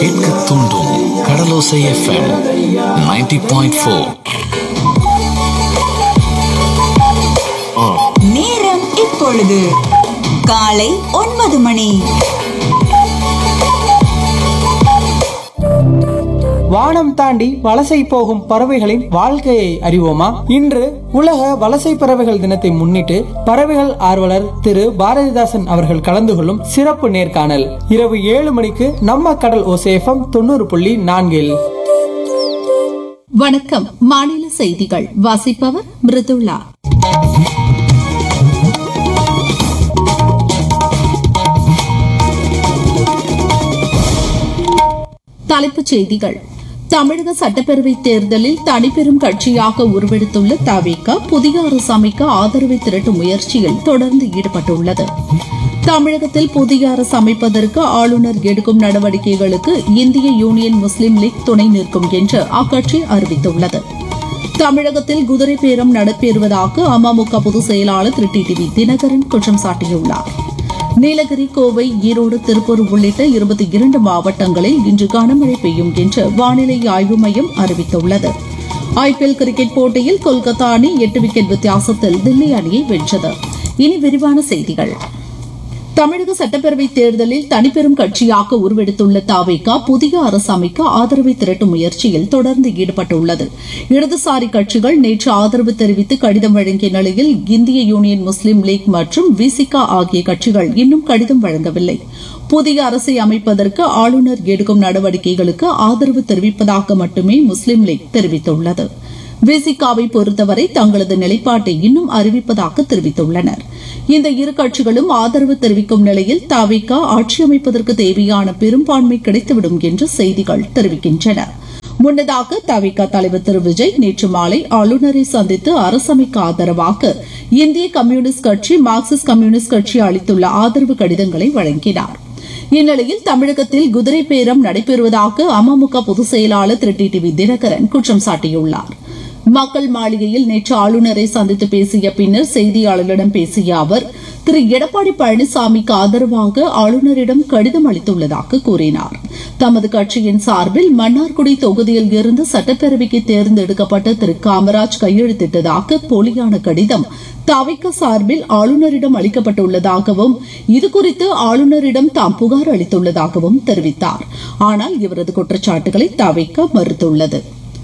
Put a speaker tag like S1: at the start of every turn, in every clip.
S1: கேட்க தூண்டும் கடலோசை FM 90.4 point four
S2: நேரம் இப்பொழுது காலை ஒன்பது மணி
S3: வானம் தாண்டி வலசை போகும் பறவைகளின் வாழ்க்கையை அறிவோமா இன்று உலக வலசை பறவைகள் தினத்தை முன்னிட்டு பறவைகள் ஆர்வலர் திரு பாரதிதாசன் அவர்கள் கலந்து கொள்ளும் சிறப்பு நேர்காணல் இரவு ஏழு மணிக்கு நம்ம கடல் ஓசேஃபம் தொண்ணூறு புள்ளி நான்கில்
S4: வணக்கம் மாநில செய்திகள் வாசிப்பவர் மிருதுளா தலைப்புச் செய்திகள் தமிழக சட்டப்பேரவை தேர்தலில் தனிப்பெரும் கட்சியாக உருவெடுத்துள்ள தவிக புதிய அரசு அமைக்க ஆதரவை திரட்டும் முயற்சியில் தொடர்ந்து ஈடுபட்டுள்ளது தமிழகத்தில் புதிய அரசு அமைப்பதற்கு ஆளுநர் எடுக்கும் நடவடிக்கைகளுக்கு இந்திய யூனியன் முஸ்லீம் லீக் துணை நிற்கும் என்று அக்கட்சி அறிவித்துள்ளது தமிழகத்தில் குதிரை பேரம் நடைபெறுவதாக அமமுக பொதுச் செயலாளர் திரு டிடிவி தினகரன் குற்றம் சாட்டியுள்ளார் நீலகிரி கோவை ஈரோடு திருப்பூர் உள்ளிட்ட இருபத்தி இரண்டு மாவட்டங்களில் இன்று கனமழை பெய்யும் என்று வானிலை ஆய்வு மையம் அறிவித்துள்ளது ஐபிஎல் கிரிக்கெட் போட்டியில் கொல்கத்தா அணி எட்டு விக்கெட் வித்தியாசத்தில் தில்லி அணியை வென்றது இனி விரிவான செய்திகள் தமிழக சட்டப்பேரவை தேர்தலில் தனிப்பெரும் கட்சியாக உருவெடுத்துள்ள தாவேகா புதிய அரசு அமைக்க ஆதரவை திரட்டும் முயற்சியில் தொடர்ந்து ஈடுபட்டுள்ளது இடதுசாரி கட்சிகள் நேற்று ஆதரவு தெரிவித்து கடிதம் வழங்கிய நிலையில் இந்திய யூனியன் முஸ்லீம் லீக் மற்றும் விசிகா ஆகிய கட்சிகள் இன்னும் கடிதம் வழங்கவில்லை புதிய அரசை அமைப்பதற்கு ஆளுநர் எடுக்கும் நடவடிக்கைகளுக்கு ஆதரவு தெரிவிப்பதாக மட்டுமே முஸ்லீம் லீக் தெரிவித்துள்ளது விசிகாவை பொறுத்தவரை தங்களது நிலைப்பாட்டை இன்னும் அறிவிப்பதாக தெரிவித்துள்ளனர் இந்த இரு கட்சிகளும் ஆதரவு தெரிவிக்கும் நிலையில் தவிக ஆட்சி அமைப்பதற்கு தேவையான பெரும்பான்மை கிடைத்துவிடும் என்று செய்திகள் தெரிவிக்கின்றன முன்னதாக தவிக தலைவர் திரு விஜய் நேற்று மாலை ஆளுநரை சந்தித்து அரசமைக்க ஆதரவாக இந்திய கம்யூனிஸ்ட் கட்சி மார்க்சிஸ்ட் கம்யூனிஸ்ட் கட்சி அளித்துள்ள ஆதரவு கடிதங்களை வழங்கினார் இந்நிலையில் தமிழகத்தில் குதிரை பேரம் நடைபெறுவதாக அமமுக பொதுச் செயலாளர் திரு டி டிவி தினகரன் குற்றம் சாட்டியுள்ளார் மக்கள் மாளிகையில் நேற்று ஆளுநரை சந்தித்து பேசிய பின்னர் செய்தியாளர்களிடம் பேசிய அவர் திரு எடப்பாடி பழனிசாமிக்கு ஆதரவாக ஆளுநரிடம் கடிதம் அளித்துள்ளதாக கூறினார் தமது கட்சியின் சார்பில் மன்னார்குடி தொகுதியில் இருந்து சட்டப்பேரவைக்கு தேர்ந்தெடுக்கப்பட்ட திரு காமராஜ் கையெழுத்திட்டதாக போலியான கடிதம் தவிக்க சார்பில் ஆளுநரிடம் அளிக்கப்பட்டுள்ளதாகவும் இதுகுறித்து ஆளுநரிடம் தாம் புகார் அளித்துள்ளதாகவும் தெரிவித்தார் ஆனால் இவரது குற்றச்சாட்டுகளை தவிக்க மறுத்துள்ளது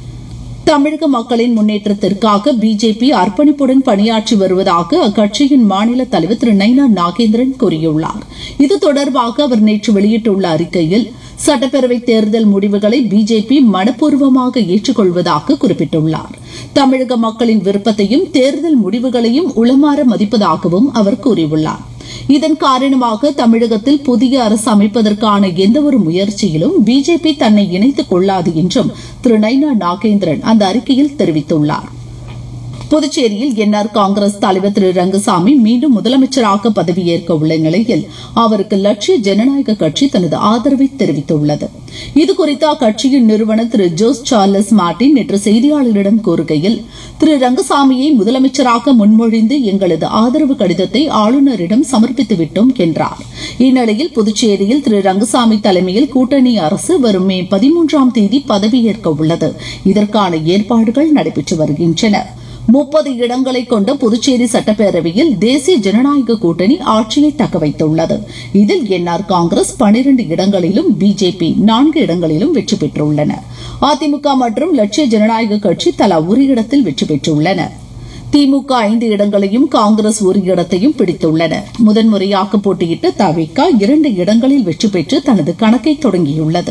S4: தமிழக மக்களின் முன்னேற்றத்திற்காக பிஜேபி அர்ப்பணிப்புடன் பணியாற்றி வருவதாக அக்கட்சியின் மாநில தலைவர் திரு நைனா நாகேந்திரன் கூறியுள்ளார் இது தொடர்பாக அவர் நேற்று வெளியிட்டுள்ள அறிக்கையில் சட்டப்பேரவை தேர்தல் முடிவுகளை பிஜேபி மனப்பூர்வமாக ஏற்றுக்கொள்வதாக குறிப்பிட்டுள்ளார் தமிழக மக்களின் விருப்பத்தையும் தேர்தல் முடிவுகளையும் உளமாற மதிப்பதாகவும் அவர் கூறியுள்ளார் இதன் காரணமாக தமிழகத்தில் புதிய அரசு அமைப்பதற்கான எந்தவொரு முயற்சியிலும் பிஜேபி தன்னை இணைத்துக் கொள்ளாது என்றும் திரு நைனா நாகேந்திரன் அந்த அறிக்கையில் தெரிவித்துள்ளார் புதுச்சேரியில் என்ஆர் காங்கிரஸ் தலைவர் திரு ரங்கசாமி மீண்டும் முதலமைச்சராக பதவியேற்க உள்ள நிலையில் அவருக்கு லட்சிய ஜனநாயக கட்சி தனது ஆதரவை தெரிவித்துள்ளது இதுகுறித்து அக்கட்சியின் நிறுவனர் திரு ஜோஸ் சார்லஸ் மார்டின் நேற்று செய்தியாளர்களிடம் கூறுகையில் திரு ரங்கசாமியை முதலமைச்சராக முன்மொழிந்து எங்களது ஆதரவு கடிதத்தை ஆளுநரிடம் சமர்ப்பித்துவிட்டோம் என்றார் இந்நிலையில் புதுச்சேரியில் திரு ரங்கசாமி தலைமையில் கூட்டணி அரசு வரும் மே பதிமூன்றாம் தேதி பதவியேற்க உள்ளது இதற்கான ஏற்பாடுகள் நடைபெற்று வருகின்றன முப்பது இடங்களை கொண்ட புதுச்சேரி சட்டப்பேரவையில் தேசிய ஜனநாயக கூட்டணி ஆட்சியை தக்கவைத்துள்ளது இதில் என்ஆர் காங்கிரஸ் பனிரண்டு இடங்களிலும் பிஜேபி நான்கு இடங்களிலும் வெற்றி பெற்றுள்ளன அதிமுக மற்றும் லட்சிய ஜனநாயக கட்சி தலா ஒரு இடத்தில் வெற்றி பெற்றுள்ளன திமுக ஐந்து இடங்களையும் காங்கிரஸ் ஒரு இடத்தையும் பிடித்துள்ளன முதன்முறையாக போட்டியிட்ட தவிக இரண்டு இடங்களில் வெற்றி பெற்று தனது கணக்கை தொடங்கியுள்ளது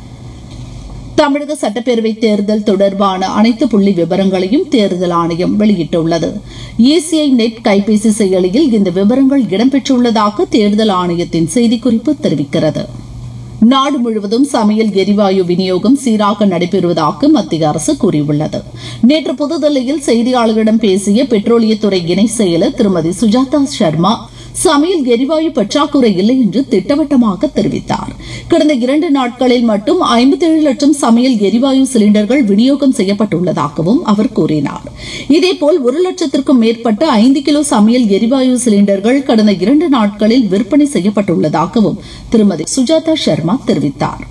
S4: தமிழக சட்டப்பேரவை தேர்தல் தொடர்பான அனைத்து புள்ளி விவரங்களையும் தேர்தல் ஆணையம் வெளியிட்டுள்ளது இசிஐ நெட் கைபேசி செயலியில் இந்த விவரங்கள் இடம்பெற்றுள்ளதாக தேர்தல் ஆணையத்தின் செய்திக்குறிப்பு தெரிவிக்கிறது நாடு முழுவதும் சமையல் எரிவாயு விநியோகம் சீராக நடைபெறுவதாக மத்திய அரசு கூறியுள்ளது நேற்று புதுதில்லியில் செய்தியாளர்களிடம் பேசிய பெட்ரோலியத்துறை இணை செயலர் திருமதி சுஜாதா சர்மா சமையல் எரிவாயு பற்றாக்குறை இல்லை என்று திட்டவட்டமாக தெரிவித்தார் கடந்த இரண்டு நாட்களில் மட்டும் ஐம்பத்தேழு லட்சம் சமையல் எரிவாயு சிலிண்டர்கள் விநியோகம் செய்யப்பட்டுள்ளதாகவும் அவர் கூறினார் இதேபோல் ஒரு லட்சத்திற்கும் மேற்பட்ட ஐந்து கிலோ சமையல் எரிவாயு சிலிண்டர்கள் கடந்த இரண்டு நாட்களில் விற்பனை செய்யப்பட்டுள்ளதாகவும் திருமதி சுஜாதா சர்மா தெரிவித்தார்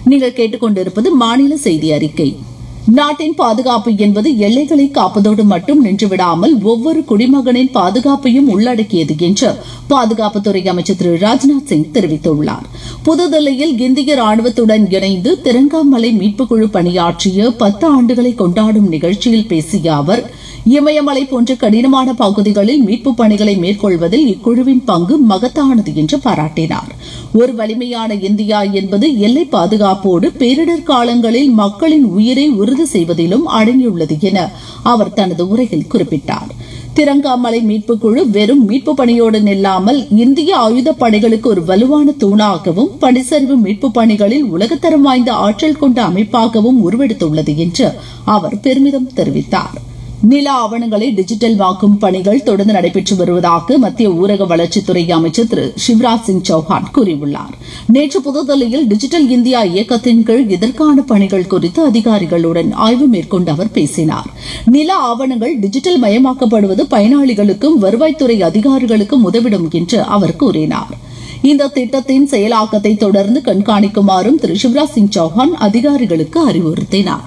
S4: நீங்கள் கேட்டுக்கொண்டிருப்பது மாநில செய்தி அறிக்கை நாட்டின் பாதுகாப்பு என்பது எல்லைகளை காப்பதோடு மட்டும் நின்றுவிடாமல் ஒவ்வொரு குடிமகனின் பாதுகாப்பையும் உள்ளடக்கியது என்று பாதுகாப்புத்துறை அமைச்சர் திரு ராஜ்நாத் சிங் தெரிவித்துள்ளார் புதுதில்லியில் இந்திய ராணுவத்துடன் இணைந்து திரங்காமலை மீட்புக் குழு பணியாற்றிய பத்து ஆண்டுகளை கொண்டாடும் நிகழ்ச்சியில் பேசிய அவர் இமயமலை போன்ற கடினமான பகுதிகளில் மீட்புப் பணிகளை மேற்கொள்வதில் இக்குழுவின் பங்கு மகத்தானது என்று பாராட்டினார் ஒரு வலிமையான இந்தியா என்பது எல்லை பாதுகாப்போடு பேரிடர் காலங்களில் மக்களின் உயிரை உறுதி செய்வதிலும் அடங்கியுள்ளது என அவர் தனது உரையில் குறிப்பிட்டார் திரங்காமலை மீட்புக் குழு வெறும் மீட்பு பணியோடு நில்லாமல் இந்திய ஆயுதப் படைகளுக்கு ஒரு வலுவான தூணாகவும் பனிச்சரிவு மீட்புப் பணிகளில் உலகத்தரம் வாய்ந்த ஆற்றல் கொண்ட அமைப்பாகவும் உருவெடுத்துள்ளது என்று அவர் பெருமிதம் தெரிவித்தார் நில ஆவணங்களை டிஜிட்டல் வாக்கும் பணிகள் தொடர்ந்து நடைபெற்று வருவதாக மத்திய ஊரக வளர்ச்சித்துறை அமைச்சர் திரு சிவராஜ் சிங் சௌஹான் கூறியுள்ளார் நேற்று புதுதில்லியில் டிஜிட்டல் இந்தியா இயக்கத்தின் கீழ் இதற்கான பணிகள் குறித்து அதிகாரிகளுடன் ஆய்வு மேற்கொண்டு அவர் பேசினார் நில ஆவணங்கள் டிஜிட்டல் மயமாக்கப்படுவது பயனாளிகளுக்கும் வருவாய்த்துறை அதிகாரிகளுக்கும் உதவிடும் என்று அவர் கூறினார் இந்த திட்டத்தின் செயலாக்கத்தை தொடர்ந்து கண்காணிக்குமாறும் திரு சிவராஜ் சிங் சௌஹான் அதிகாரிகளுக்கு அறிவுறுத்தினார்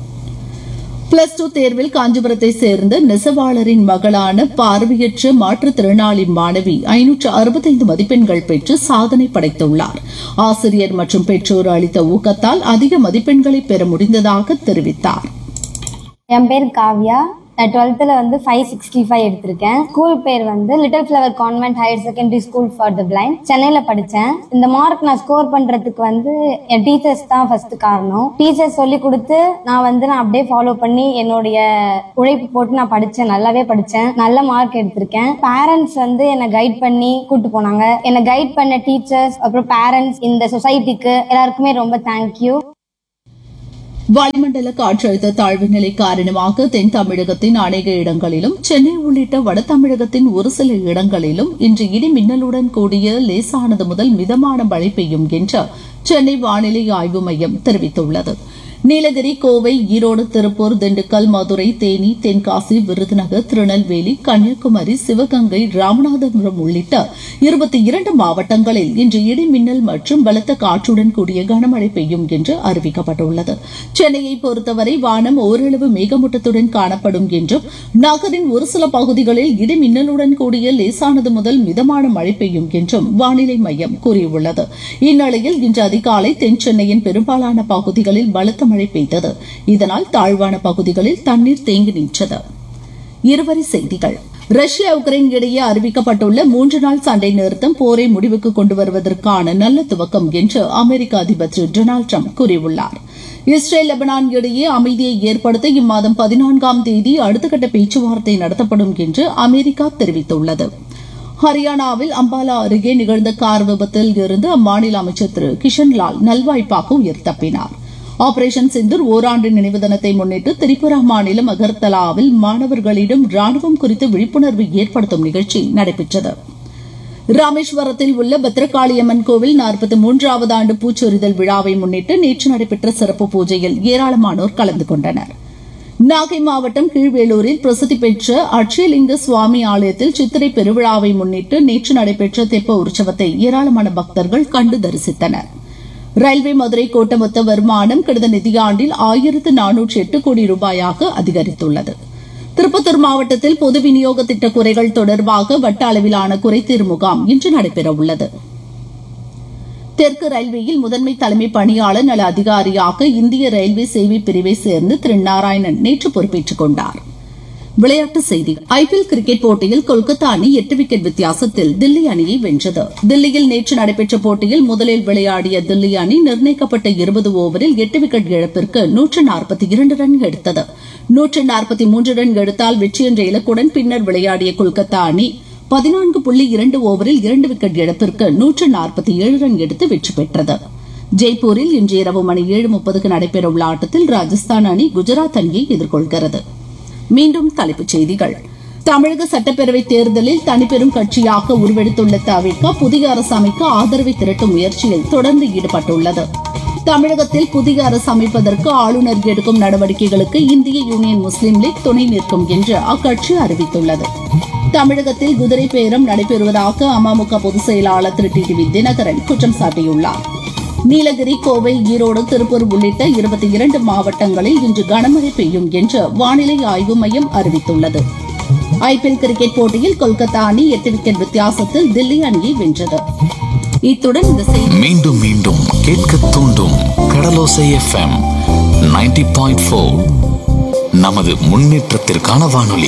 S4: பிளஸ் டூ தேர்வில் காஞ்சிபுரத்தை சேர்ந்த நெசவாளரின் மகளான பார்வையற்ற மாற்றுத்திறனாளி மாணவி ஐநூற்று அறுபத்தைந்து மதிப்பெண்கள் பெற்று சாதனை படைத்துள்ளார் ஆசிரியர் மற்றும் பெற்றோர் அளித்த ஊக்கத்தால் அதிக மதிப்பெண்களை பெற முடிந்ததாக தெரிவித்தார்
S5: என் பேர் காவ்யா நான் டுவெல்த்தில் வந்து ஃபைவ் சிக்ஸ்டி ஃபைவ் எடுத்திருக்கேன் ஸ்கூல் பேர் வந்து little flower convent higher secondary school for the blind சென்னையில் படித்தேன் இந்த மார்க் நான் ஸ்கோர் பண்ணுறதுக்கு வந்து என் டீச்சர்ஸ் தான் ஃபர்ஸ்ட் காரணம் டீச்சர்ஸ் சொல்லி கொடுத்து நான் வந்து நான் அப்படியே ஃபாலோ பண்ணி என்னுடைய உழைப்பு போட்டு நான் படித்தேன் நல்லாவே படித்தேன் நல்ல மார்க் எடுத்திருக்கேன் பேரண்ட்ஸ் வந்து என்னை கைட் பண்ணி கூட்டு போனாங்க என்னை கைட் பண்ண டீச்சர்ஸ் அப்புறம் பேரண்ட்ஸ் இந்த சொசைட்டிக்கு எல்லாருக்குமே ரொம்ப தேங்க்யூ
S4: வளிமண்டல காற்றழுத்த தாழ்வு நிலை காரணமாக தென் தமிழகத்தின் அநேக இடங்களிலும் சென்னை உள்ளிட்ட வட தமிழகத்தின் ஒரு சில இடங்களிலும் இன்று இடி மின்னலுடன் கூடிய லேசானது முதல் மிதமான மழை பெய்யும் என்று சென்னை வானிலை ஆய்வு மையம் தெரிவித்துள்ளது நீலகிரி கோவை ஈரோடு திருப்பூர் திண்டுக்கல் மதுரை தேனி தென்காசி விருதுநகர் திருநெல்வேலி கன்னியாகுமரி சிவகங்கை ராமநாதபுரம் உள்ளிட்ட இருபத்தி இரண்டு மாவட்டங்களில் இன்று இடி மின்னல் மற்றும் பலத்த காற்றுடன் கூடிய கனமழை பெய்யும் என்று அறிவிக்கப்பட்டுள்ளது சென்னையை பொறுத்தவரை வானம் ஓரளவு மேகமூட்டத்துடன் காணப்படும் என்றும் நகரின் ஒரு சில பகுதிகளில் இடி மின்னலுடன் கூடிய லேசானது முதல் மிதமான மழை பெய்யும் என்றும் வானிலை மையம் கூறியுள்ளது இந்நிலையில் இன்று அதிகாலை தென் சென்னையின் பெரும்பாலான பகுதிகளில் பலத்த மழை பெய்தது இதனால் தாழ்வான பகுதிகளில் தண்ணீர் தேங்கி நின்றது இருவரி செய்திகள் ரஷ்யா உக்ரைன் இடையே அறிவிக்கப்பட்டுள்ள மூன்று நாள் சண்டை நிறுத்தம் போரை முடிவுக்கு கொண்டு வருவதற்கான நல்ல துவக்கம் என்று அமெரிக்க அதிபர் திரு டொனால்டு ட்ரம்ப் கூறியுள்ளார் இஸ்ரேல் லெபனான் இடையே அமைதியை ஏற்படுத்த இம்மாதம் பதினான்காம் தேதி அடுத்த கட்ட பேச்சுவார்த்தை நடத்தப்படும் என்று அமெரிக்கா தெரிவித்துள்ளது ஹரியானாவில் அம்பாலா அருகே நிகழ்ந்த கார் விபத்தில் இருந்து அம்மாநில அமைச்சர் திரு கிஷன்லால் நல்வாய்ப்பாக உயிர் தப்பினார் ஆபரேஷன் சிந்தூர் ஓராண்டு நினைவு தினத்தை முன்னிட்டு திரிபுரா மாநிலம் அகர்தலாவில் மாணவர்களிடம் ராணுவம் குறித்து விழிப்புணர்வு ஏற்படுத்தும் நிகழ்ச்சி நடைபெற்றது ராமேஸ்வரத்தில் உள்ள பத்ரகாளியம்மன் கோவில் நாற்பத்தி மூன்றாவது ஆண்டு பூச்சொரிதல் விழாவை முன்னிட்டு நேற்று நடைபெற்ற சிறப்பு பூஜையில் ஏராளமானோர் கலந்து கொண்டனர் நாகை மாவட்டம் கீழ்வேலூரில் பிரசித்தி பெற்ற அட்சயலிங்க சுவாமி ஆலயத்தில் சித்திரை பெருவிழாவை முன்னிட்டு நேற்று நடைபெற்ற தெப்ப உற்சவத்தை ஏராளமான பக்தர்கள் கண்டு தரிசித்தனர் ரயில்வே மதுரை கோட்ட மொத்த வருமானம் கடந்த நிதியாண்டில் ஆயிரத்து நானூற்று எட்டு கோடி ரூபாயாக அதிகரித்துள்ளது திருப்பத்தூர் மாவட்டத்தில் பொது விநியோக திட்ட குறைகள் தொடர்பாக வட்ட அளவிலான குறைதீர் முகாம் இன்று நடைபெறவுள்ளது தெற்கு ரயில்வேயில் முதன்மை தலைமை பணியாளர் நல அதிகாரியாக இந்திய ரயில்வே சேவை பிரிவை சேர்ந்து திரு நாராயணன் நேற்று பொறுப்பேற்றுக் கொண்டார் விளையாட்டுச் செய்திகள் ஐபிஎல் கிரிக்கெட் போட்டியில் கொல்கத்தா அணி எட்டு விக்கெட் வித்தியாசத்தில் தில்லி அணியை வென்றது தில்லியில் நேற்று நடைபெற்ற போட்டியில் முதலில் விளையாடிய தில்லி அணி நிர்ணயிக்கப்பட்ட இருபது ஓவரில் எட்டு விக்கெட் இழப்பிற்கு நூற்று நாற்பத்தி இரண்டு ரன் எடுத்தது நூற்று நாற்பத்தி மூன்று ரன் எடுத்தால் வெற்றி என்ற இலக்குடன் பின்னர் விளையாடிய கொல்கத்தா அணி பதினான்கு புள்ளி இரண்டு ஓவரில் இரண்டு விக்கெட் இழப்பிற்கு நூற்று நாற்பத்தி ஏழு ரன் எடுத்து வெற்றி பெற்றது ஜெய்ப்பூரில் இன்று இரவு மணி ஏழு முப்பதுக்கு நடைபெறவுள்ள ஆட்டத்தில் ராஜஸ்தான் அணி குஜராத் அணியை எதிர்கொள்கிறது மீண்டும் தலைப்புச் செய்திகள் தமிழக சட்டப்பேரவை தேர்தலில் தனிப்பெரும் கட்சியாக உருவெடுத்துள்ள தவிக புதிய அரசு அமைக்க ஆதரவை திரட்டும் முயற்சியில் தொடர்ந்து ஈடுபட்டுள்ளது தமிழகத்தில் புதிய அரசு அமைப்பதற்கு ஆளுநர் எடுக்கும் நடவடிக்கைகளுக்கு இந்திய யூனியன் முஸ்லீம் லீக் துணை நிற்கும் என்று அக்கட்சி அறிவித்துள்ளது தமிழகத்தில் குதிரை பேரம் நடைபெறுவதாக அமமுக பொதுச் செயலாளர் திரு டி டி வி தினகரன் குற்றம் சாட்டியுள்ளார் நீலகிரி கோவை ஈரோடு திருப்பூர் உள்ளிட்ட இருபத்தி இரண்டு மாவட்டங்களில் இன்று கனமழை பெய்யும் என்று வானிலை ஆய்வு மையம் அறிவித்துள்ளது ஐபிஎல் கிரிக்கெட் போட்டியில் கொல்கத்தா அணி எட்டு விக்கெட் வித்தியாசத்தில் தில்லி அணியை வென்றது இத்துடன் இந்த செய்தி
S1: மீண்டும் மீண்டும் கேட்க தூண்டும் கடலோசை எஃப்எம் 90.4 பாயிண்ட் ஃபோர் நமது முன்னேற்றத்திற்கான வானொலி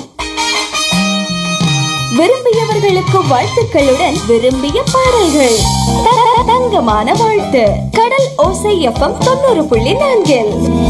S2: விரும்பியவர்களுக்கு வாழ்த்துக்களுடன் விரும்பிய பாடல்கள் த- த- தங்கமான வாழ்த்து கடல் ஓசை எஃப்எம் தொண்ணூறு புள்ளி நான்கில்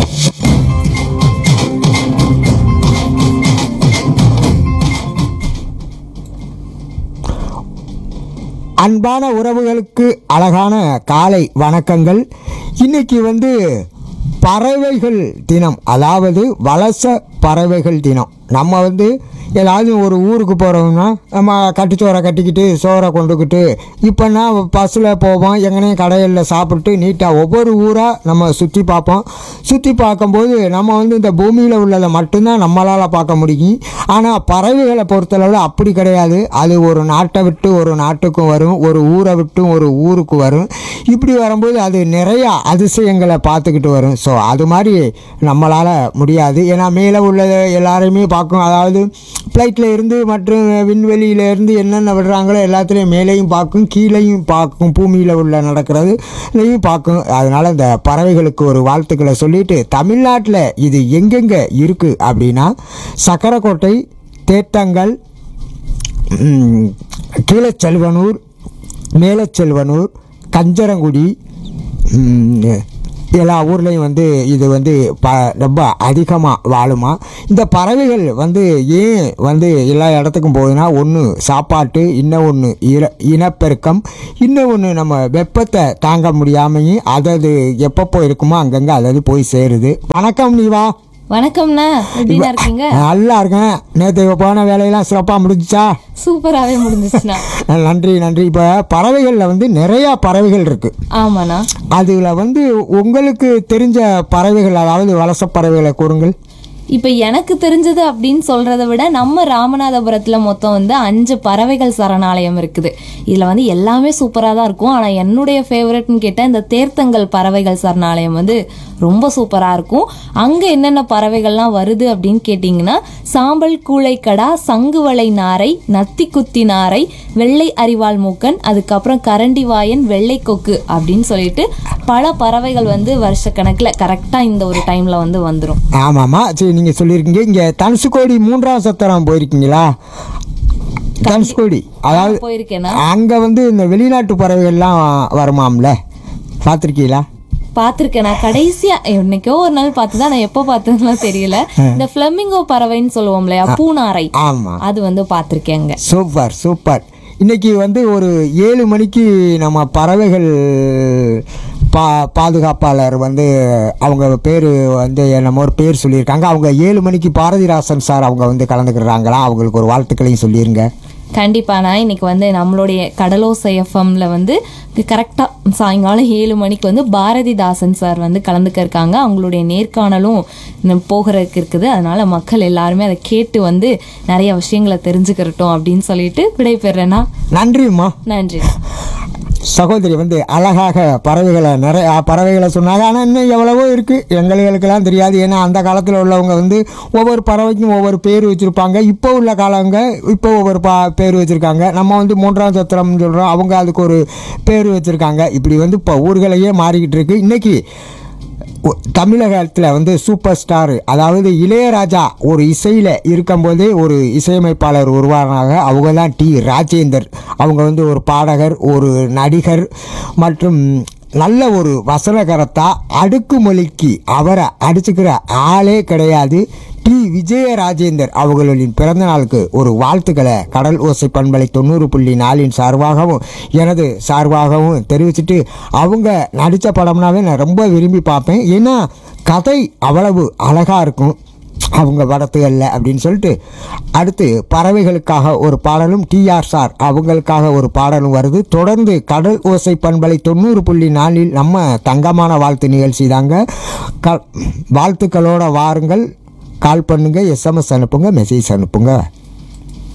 S6: அன்பான உறவுகளுக்கு அழகான காலை வணக்கங்கள் இன்னைக்கு வந்து பறவைகள் தினம் அதாவது வலச பறவைகள் தினம் நம்ம வந்து ஏதாவது ஒரு ஊருக்கு போகிறோம்னா நம்ம கட்டுச்சோறை கட்டிக்கிட்டு சோறை கொண்டுக்கிட்டு இப்போனா பஸ்ஸில் போவோம் எங்கனையும் கடைகளில் சாப்பிட்டு நீட்டாக ஒவ்வொரு ஊராக நம்ம சுற்றி பார்ப்போம் சுற்றி பார்க்கும்போது நம்ம வந்து இந்த பூமியில் உள்ளதை மட்டும்தான் நம்மளால் பார்க்க முடியும் ஆனால் பறவைகளை பொறுத்தளவில் அப்படி கிடையாது அது ஒரு நாட்டை விட்டு ஒரு நாட்டுக்கும் வரும் ஒரு ஊரை விட்டு ஒரு ஊருக்கு வரும் இப்படி வரும்போது அது நிறையா அதிசயங்களை பார்த்துக்கிட்டு வரும் ஸோ அது மாதிரி நம்மளால் முடியாது ஏன்னா மேலே உள்ளதை எல்லாரையுமே பார்க்கும் அதாவது ஃப்ளைட்டில் இருந்து மற்றும் விண்வெளியில இருந்து என்னென்ன விடுறாங்களோ எல்லாத்துலேயும் மேலேயும் பார்க்கும் கீழேயும் பார்க்கும் பூமியில் உள்ள நடக்கிறது இதையும் பார்க்கும் அதனால் இந்த பறவைகளுக்கு ஒரு வாழ்த்துக்களை சொல்லிட்டு தமிழ்நாட்டில் இது எங்கெங்கே இருக்குது அப்படின்னா சக்கரக்கோட்டை தேத்தங்கல் ம், கீழச்செல்வனூர் மேலச்செல்வனூர் கஞ்சரங்குடி ம், எல்லா ஊர்லேயும் வந்து இது வந்து ப ரொம்ப அதிகமாக வாழுமா இந்த பறவைகள் வந்து ஏன் வந்து எல்லா இடத்துக்கும் போகுதுன்னா ஒன்று சாப்பாட்டு இன்னும் ஒன்று இர இனப்பெருக்கம் இன்னும் ஒன்று நம்ம வெப்பத்தை தாங்க முடியாமையும் அதது எப்பப்போ இருக்குமோ அங்கங்கே அதது போய் சேருது வணக்கம் நீ வா
S7: வணக்கம்ண்ணா எப்படிண்ணா இருக்கீங்க
S6: நல்லா இருக்கேன் நேற்று போன வேலையெல்லாம் சிறப்பாக முடிஞ்சுச்சா
S7: சூப்பராகவே முடிஞ்சிச்சுண்ணா
S6: நன்றி நன்றி இப்போ பறவைகளில் வந்து நிறையா பறவைகள் இருக்குது
S7: ஆமாண்ணா
S6: அதில் வந்து உங்களுக்கு தெரிஞ்ச பறவைகள் அதாவது வலச பறவைகளை கூறுங்கள்
S7: இப்போ எனக்கு தெரிஞ்சது அப்படின்னு சொல்றதை விட நம்ம ராமநாதபுரத்தில் மொத்தம் வந்து அஞ்சு பறவைகள் சரணாலயம் இருக்குது இதில் வந்து எல்லாமே சூப்பராக தான் இருக்கும் ஆனால் என்னுடைய ஃபேவரட்னு கேட்டால் இந்த தேர்த்தங்கல் பறவைகள் சரணாலயம் வந்து ரொம்ப சூப்பராக இருக்கும் அங்கே என்னென்ன பறவைகள்லாம் வருது அப்படின்னு கேட்டிங்கன்னா சாம்பல் கூளைக்கடா சங்குவளை நாரை நத்தி குத்தி நாரை வெள்ளை அரிவாள் மூக்கன் அதுக்கப்புறம் கரண்டிவாயன் வெள்ளை கொக்கு அப்படின்னு சொல்லிட்டு பல பறவைகள் வந்து வருஷக்கணக்கில் கரெக்டாக இந்த ஒரு டைமில் வந்து வந்துடும்
S6: ஆமாம்மா சரி நீங்கள் சொல்லியிருக்கீங்க இங்கே தனுசுக்கோடி மூன்றாம் சத்திரம் போயிருக்கீங்களா தனுசுக்கோடி அதாவது
S7: போயிருக்கேனா
S6: அங்கே வந்து இந்த வெளிநாட்டு பறவைகள்லாம் வருமாம்ல பார்த்துருக்கீங்களா
S7: பார்த்துருக்கேன் நான் கடைசியா என்னைக்கோ ஒரு நாள் பார்த்து தான் நான் எப்போ பார்த்ததுலாம் தெரியல இந்த ஃப்ளமிங்கோ பறவைன்னு சொல்லுவோம் இல்லையா பூனாரை
S6: ஆமாம்
S7: அது வந்து பார்த்துருக்கேங்க
S6: சூப்பர் சூப்பர் இன்னைக்கு வந்து ஒரு ஏழு மணிக்கு நம்ம பறவைகள் பா பாதுகாப்பாளர் வந்து அவங்க பேர் வந்து என்னமோ ஒரு பேர் சொல்லியிருக்காங்க அவங்க ஏழு மணிக்கு பாரதிராசன் சார் அவங்க வந்து கலந்துக்கிறாங்களா அவங்களுக்கு ஒரு வாழ்த்துக்களையும் சொல்லிருங்க
S7: கண்டிப்பாண்ணா இன்னைக்கு வந்து நம்மளுடைய கடலோசை எஃப்எம்ல வந்து கரெக்டாக சாயங்காலம் ஏழு மணிக்கு வந்து பாரதிதாசன் சார் வந்து கலந்துக்க இருக்காங்க அவங்களுடைய நேர்காணலும் இன்னும் போகிறதுக்கு இருக்குது அதனால மக்கள் எல்லாருமே அதை கேட்டு வந்து நிறைய விஷயங்களை தெரிஞ்சுக்கிறட்டும் அப்படின்னு சொல்லிட்டு விடைபெறேன்னா
S6: நன்றிம்மா
S7: நன்றி
S6: சகோதரி வந்து அழகாக பறவைகளை நிறைய பறவைகளை சொன்னாங்க ஆனால் இன்னும் எவ்வளவோ இருக்குது எங்களுக்கெல்லாம் தெரியாது ஏன்னா அந்த காலத்தில் உள்ளவங்க வந்து ஒவ்வொரு பறவைக்கும் ஒவ்வொரு பேர் வச்சுருப்பாங்க இப்போ உள்ள காலங்க இப்போ ஒவ்வொரு பா பேர் வச்சுருக்காங்க நம்ம வந்து மூன்றாம் சத்திரம்னு சொல்கிறோம் அவங்க அதுக்கு ஒரு பேர் வச்சுருக்காங்க இப்படி வந்து இப்போ ஊர்களையே மாறிக்கிட்டு இருக்கு இன்றைக்கி ஒ- தமிழகத்தில் வந்து சூப்பர் ஸ்டார் அதாவது இளையராஜா ஒரு இசையில் இருக்கும்போதே ஒரு இசையமைப்பாளர் உருவானாங்க அவங்க தான் டி ராஜேந்தர் அவங்க வந்து ஒரு பாடகர் ஒரு நடிகர் மற்றும் நல்ல ஒரு வசனகரத்தா அடுக்குமொழிக்கு அவரை அடிச்சுக்கிற ஆளே கிடையாது டி விஜயராஜேந்தர் அவர்களின் பிறந்த நாளுக்கு ஒரு வாழ்த்துக்களை கடல் ஓசை பண்பலை தொண்ணூறு புள்ளி நாலின் சார்பாகவும் எனது சார்பாகவும் தெரிவிச்சுட்டு அவங்க நடித்த படம்னாவே நான் ரொம்ப விரும்பி பார்ப்பேன் ஏன்னா கதை அவ்வளவு அழகாக இருக்கும் அவங்க படத்துகளில் அப்படின்னு சொல்லிட்டு அடுத்து பறவைகளுக்காக ஒரு பாடலும் டிஆர் சார் அவங்களுக்காக ஒரு பாடலும் வருது தொடர்ந்து கடல் ஓசை பண்பலை தொண்ணூறு புள்ளி நாலில் நம்ம தங்கமான வாழ்த்து நிகழ்ச்சி தாங்க க வாழ்த்துக்களோட வாருங்கள் கால் பண்ணுங்க எஸ்எம்எஸ் அனுப்புங்க மெசேஜ் அனுப்புங்க